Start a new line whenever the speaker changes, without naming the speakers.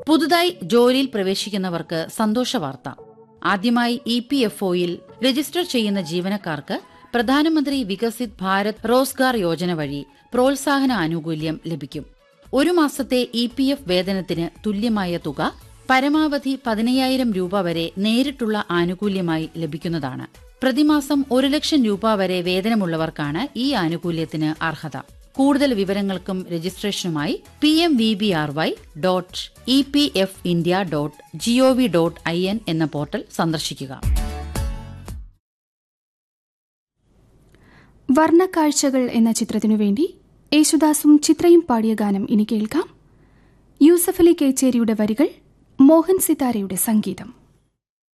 പുതുതായി ജോലിയിൽ പ്രവേശിക്കുന്നവർക്ക് സന്തോഷവാർത്ത ആദ്യമായി ഇ പി എഫ് ഒയിൽ രജിസ്റ്റർ ചെയ്യുന്ന ജീവനക്കാർക്ക് പ്രധാനമന്ത്രി വികസിത് ഭാരത് റോസ്ഗാർ യോജന വഴി പ്രോത്സാഹന ആനുകൂല്യം ലഭിക്കും ഒരു മാസത്തെ ഇ പി എഫ് വേതനത്തിന് തുല്യമായ തുക പരമാവധി പതിനയ്യായിരം രൂപ വരെ നേരിട്ടുള്ള ആനുകൂല്യമായി ലഭിക്കുന്നതാണ് പ്രതിമാസം ഒരു ലക്ഷം രൂപ വരെ വേതനമുള്ളവർക്കാണ് ഈ ആനുകൂല്യത്തിന് അർഹത കൂടുതൽ വിവരങ്ങൾക്കും രജിസ്ട്രേഷനുമായി P M V B R Y dot E P F India dot gov dot I N എന്ന പോർട്ടൽ സന്ദർശിക്കുക
വർണ്ണക്കാഴ്ചകൾ എന്ന ചിത്രത്തിനു വേണ്ടി യേശുദാസും ചിത്രയും പാടിയ ഗാനം ഇനി കേൾക്കാം യൂസഫ് അലി കേച്ചേരിയുടെ വരികൾ മോഹൻ സിതാരയുടെ സംഗീതം